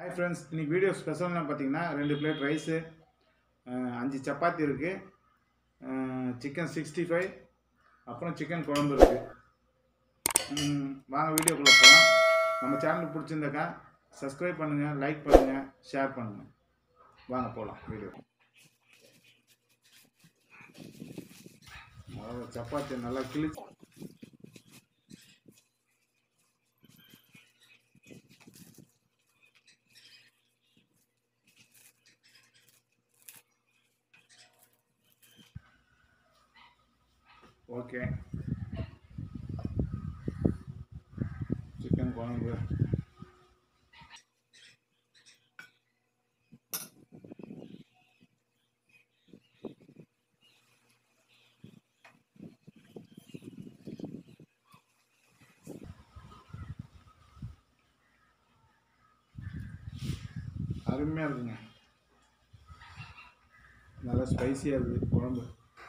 Hi friends இன்னைக்கு video ஸ்பெஷல்னா பார்த்தீங்கன்னா ரெண்டு பிளேட் ரைஸு அஞ்சு சப்பாத்தி இருக்குது சிக்கன் சிக்ஸ்டி ஃபைவ் அப்புறம் சிக்கன் குழம்பு இருக்குது வாங்க வீடியோக்குள்ளே போகலாம் நம்ம சேனல் பிடிச்சிருந்தாக்கா சப்ஸ்கிரைப் பண்ணுங்கள் லைக் பண்ணுங்கள் ஷேர் பண்ணுங்கள் வாங்க போகலாம் வீடியோ அதாவது சப்பாத்தி நல்லா கிழிச்சு ஓகே சிக்கன் குழம்பு அருமையாக இருக்குங்க நல்லா ஸ்பைசியாக இருக்குது குழம்பு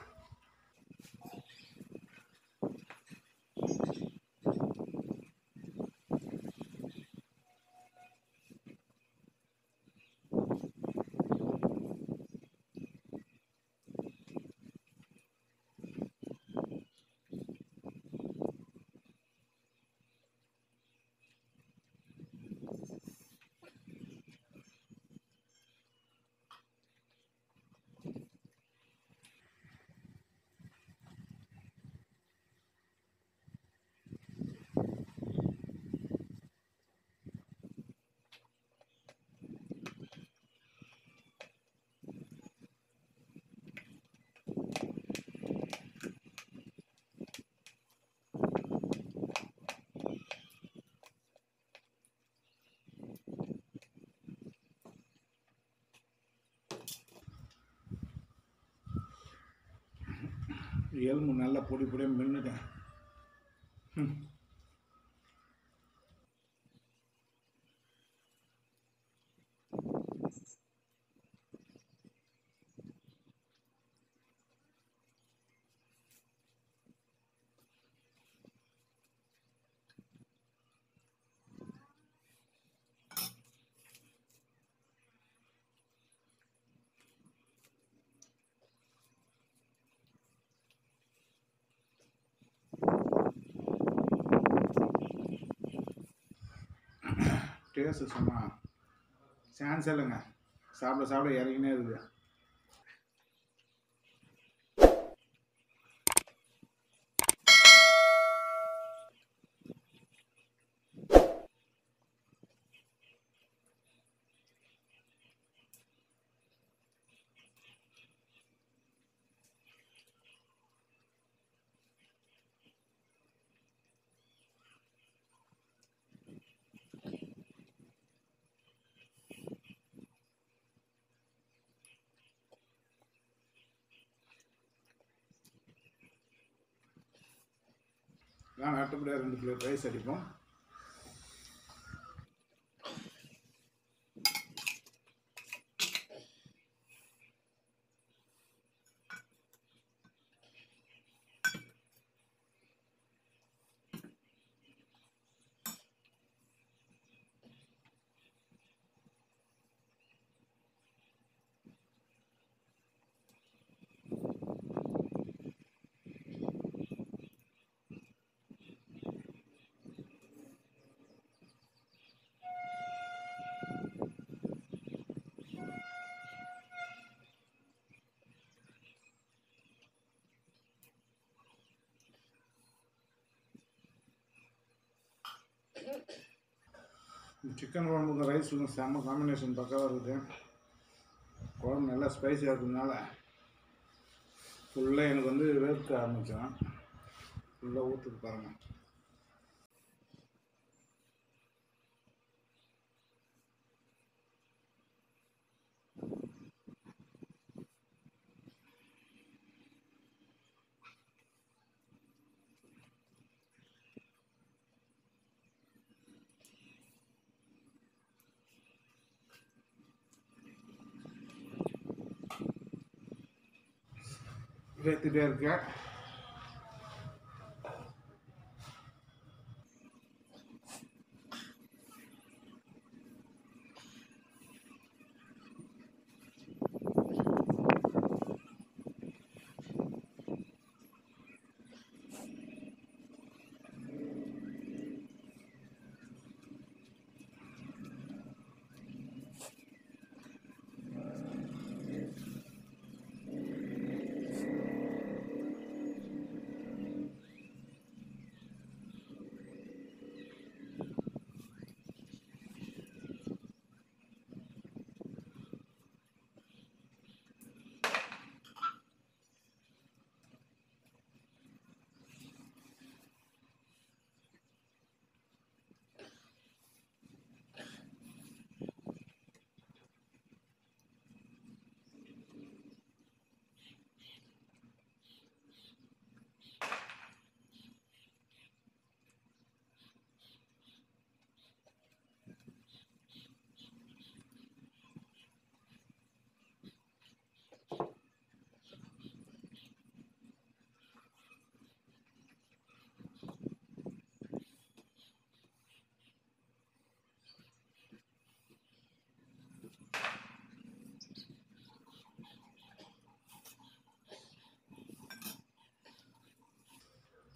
எலும்பு நல்லா பொடி பொடியாக மென்னுட்டேன் ம். டேஸ்ட்டு சும்மா சான்ஸ் இல்லைங்க சாப்பிட சாப்பிட இறங்கினே இருக்குது நாங்கள் அடுத்தபடியாக ரெண்டு பிளேட் ரைஸ் அடிப்போம் சிக்கன் குழம்புக்கு ரைஸுக்கும் செம்ம காம்பினேஷன் பக்காவாக இருக்குது குழம்பு நல்லா ஸ்பைஸியாக இருக்கிறதுனால ஃபுல்லாக எனக்கு வந்து வேர்க்க ஆரம்பிச்சேன் ஃபுல்லாக ஊற்றுக்கு பாருங்கள் வேர்த்துட்டே இருக்கேன்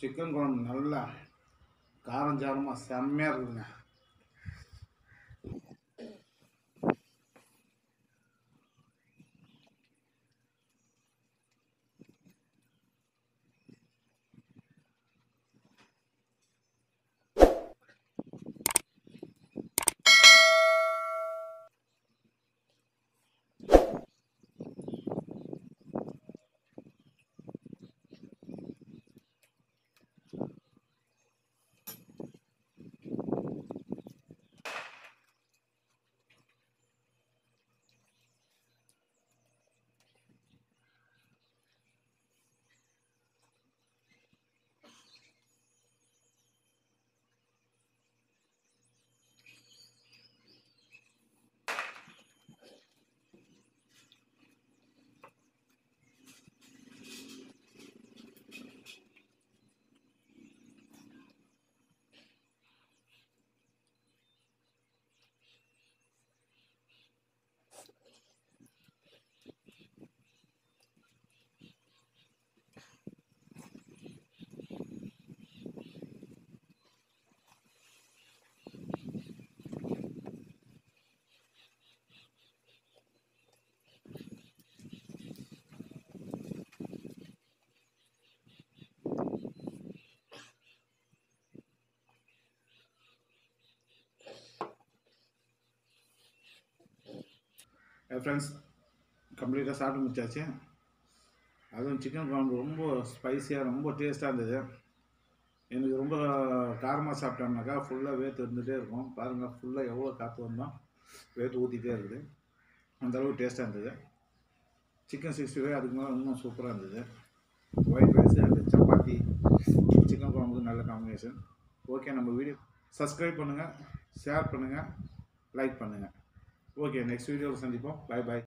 சிக்கன் குழம்பு நல்லா காரம் சாரமாக செம்மையாக இருக்குதுங்க ஃப்ரெண்ட்ஸ் கம்ப்ளீட்டாக சாப்பிட்டு முடிச்சாச்சு அதுவும் சிக்கன் குழம்பு ரொம்ப ஸ்பைசியாக ரொம்ப டேஸ்ட்டாக இருந்தது எனக்கு ரொம்ப காரமாக சாப்பிட்டோம்னாக்கா ஃபுல்லாக வேர்த்து இருந்துகிட்டே இருக்கும் பாருங்கள் ஃபுல்லாக எவ்வளோ காற்று வந்தோம் வேர்த்து ஊற்றிட்டே இருக்குது அந்த அளவுக்கு டேஸ்ட்டாக இருந்தது சிக்கன் சிக்ஸ்டி ஃபைவ் அதுக்கு மேலே இன்னும் சூப்பராக இருந்தது white rice and chapati chicken குழம்புக்கு நல்ல காம்பினேஷன் ஓகே நம்ம வீடியோ சப்ஸ்கிரைப் பண்ணுங்கள் ஷேர் பண்ணுங்கள் லைக் பண்ணுங்கள் ஓகே நெக்ஸ்ட் வீடியோவில் சந்திப்போம் பை பாய்